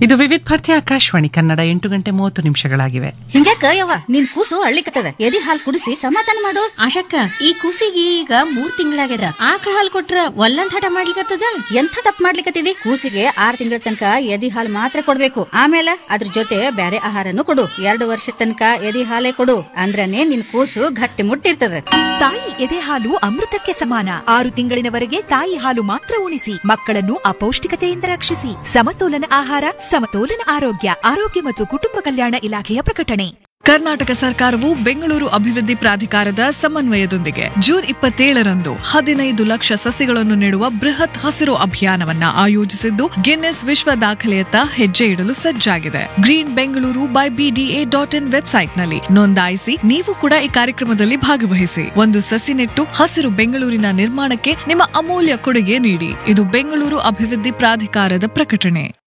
ಇದು ವಿವಿಧ ಭಾರತಿ ಆಕಾಶವಾಣಿ ಕನ್ನಡ ಎಂಟು ಗಂಟೆ ಮೂವತ್ತು ನಿಮಿಷಗಳಾಗಿವೆ ಹಿಂಗ್ಯಾಕ ಯವ್ವ ನಿನ್ ಕೂಸು ಅಳ್ಳಿಕತ್ತದ ಎದಿ ಹಾಲ್ ಕುಡಿಸಿ ಸಮಾಧಾನ ಮಾಡು ಆಶಕ್ಕ ಈ ಕೂಸಿಗೆ ಈಗ ಮೂರ್ ತಿಂಗಳಾಗ್ಯದ ಆಕಳ ಹಾಲ್ ಕೊಟ್ರ ಒಲ್ಲಂದ್ ಹಠ ಮಾಡ್ಲಿಕತ್ತದ ಎಂಥ ತಪ್ಪು ಮಾಡ್ಲಿಕತ್ತಿದಿ ಕೂಸಿಗೆ ಆರ್ ತಿಂಗಳ ತನಕ ಎದಿ ಹಾಲ್ ಮಾತ್ರ ಕೊಡ್ಬೇಕು ಆಮೇಲೆ ಅದ್ರ ಜೊತೆ ಬ್ಯಾರೆ ಆಹಾರನು ಕೊಡು ಎರಡು ವರ್ಷ ತನಕ ಎದಿ ಹಾಲೇ ಕೊಡು ಅಂದ್ರನೇ ನಿನ್ ಕೂಸು ಗಟ್ಟಿ ಮುಟ್ಟಿರ್ತದ ತಾಯಿ ಎದೆ ಹಾಲು ಅಮೃತಕ್ಕೆ ಸಮಾನ ಆರು ತಿಂಗಳಿನವರೆಗೆ ತಾಯಿ ಹಾಲು ಮಾತ್ರ ಉಣಿಸಿ ಮಕ್ಕಳನ್ನು ಅಪೌಷ್ಟಿಕತೆಯಿಂದ ರಕ್ಷಿಸಿ ಸಮತೋಲನ ಆಹಾರ ಸಮತೋಲನ ಆರೋಗ್ಯ ಆರೋಗ್ಯ ಮತ್ತು ಕುಟುಂಬ ಕಲ್ಯಾಣ ಇಲಾಖೆಯ ಪ್ರಕಟಣೆ ಕರ್ನಾಟಕ ಸರ್ಕಾರವು ಬೆಂಗಳೂರು ಅಭಿವೃದ್ಧಿ ಪ್ರಾಧಿಕಾರದ ಸಮನ್ವಯದೊಂದಿಗೆ ಜೂನ್ ಇಪ್ಪತ್ತೇಳರಂದು ಹದಿನೈದು ಲಕ್ಷ ಸಸಿಗಳನ್ನು ನೆಡುವ ಬೃಹತ್ ಹಸಿರು ಅಭಿಯಾನವನ್ನ ಆಯೋಜಿಸಿದ್ದು ಗಿನ್ನೆಸ್ ವಿಶ್ವ ದಾಖಲೆಯತ್ತ ಹೆಜ್ಜೆ ಇಡಲು ಸಜ್ಜಾಗಿದೆ green Bengaluru by BDA dot in ವೆಬ್ಸೈಟ್ನಲ್ಲಿ ನೋಂದಾಯಿಸಿ ನೀವು ಕೂಡ ಈ ಕಾರ್ಯಕ್ರಮದಲ್ಲಿ ಭಾಗವಹಿಸಿ ಒಂದು ಸಸಿ ನೆಟ್ಟು ಹಸಿರು ಬೆಂಗಳೂರಿನ ನಿರ್ಮಾಣಕ್ಕೆ ನಿಮ್ಮ ಅಮೂಲ್ಯ ಕೊಡುಗೆ ನೀಡಿ ಇದು ಬೆಂಗಳೂರು ಅಭಿವೃದ್ಧಿ ಪ್ರಾಧಿಕಾರದ ಪ್ರಕಟಣೆ